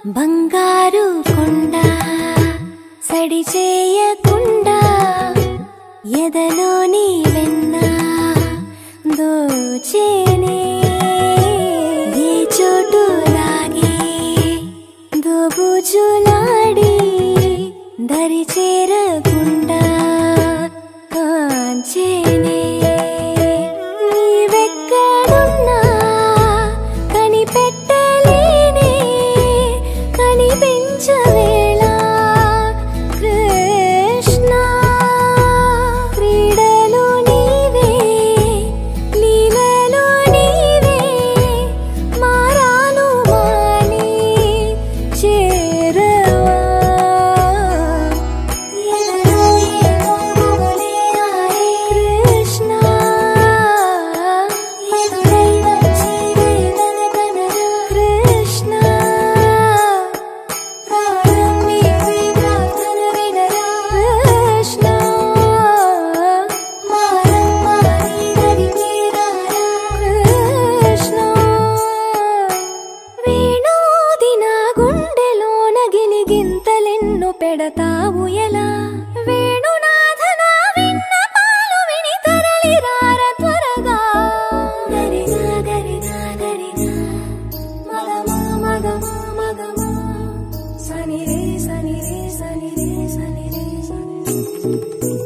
బంగారు కొండ సడి చేయకుండా ఎదలోని వెన్న దోచేనే ఏ చోటు లాగే దోబుజులాడి దరి చేరకుండా కాంచేనే నీవెక్కడున్నా కనిపెట్టలేనే కనిపించవేళ కృష్ణ క్రీడలు నీవే లీలలు నీవే మారాను మాని చేరవా ఎదలో ఏమో గుబులే ఆడే కృష్ణ ఎదురై వచ్చి వేదన కనరా కృష్ణ ప్రాణం నీవే ప్రార్థన వినరా కృష్ణ మారం మారి దరికి రారా కృష్ణ వేణోది నా గుండెలోన గిలిగింతలెన్ను పెడతావు ఎలా వేణునాథ నా విన్నపాలు విని తరలి రార త్వరగా గరిగా గరిగా గరిగా మగమా మగమా మగమా సని రే సని రే సని రే సని రే సని రే